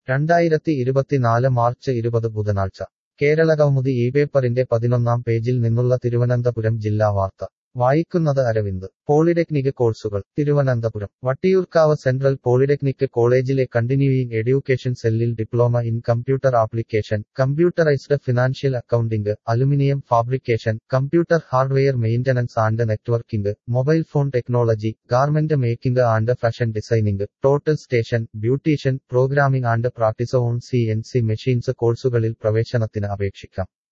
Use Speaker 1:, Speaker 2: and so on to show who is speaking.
Speaker 1: രണ്ടായിരത്തി ഇരുപത്തിനാല് മാർച്ച് ഇരുപത് ബുധനാഴ്ച കേരളകൗമുദി ഈ പേപ്പറിന്റെ പതിനൊന്നാം പേജിൽ നിന്നുള്ള തിരുവനന്തപുരം ജില്ലാ വാർത്ത വായിക്കുന്നത് അരവിന്ദ് പോളിടെക്നിക് കോഴ്സുകൾ തിരുവനന്തപുരം വട്ടിയൂർക്കാവ് സെൻട്രൽ പോളിടെക്നിക് കോളേജിലെ കണ്ടിന്യൂയിങ് എഡ്യൂക്കേഷൻ സെല്ലിൽ diploma in computer application computerised financial accounting aluminium fabrication computer hardware maintenance and networking mobile phone technology garment making and fashion designing total station beautician programming and practice on C N C machines കോഴ്സുകളിൽ പ്രവേശനത്തിന് അപേക്ഷിക്കാം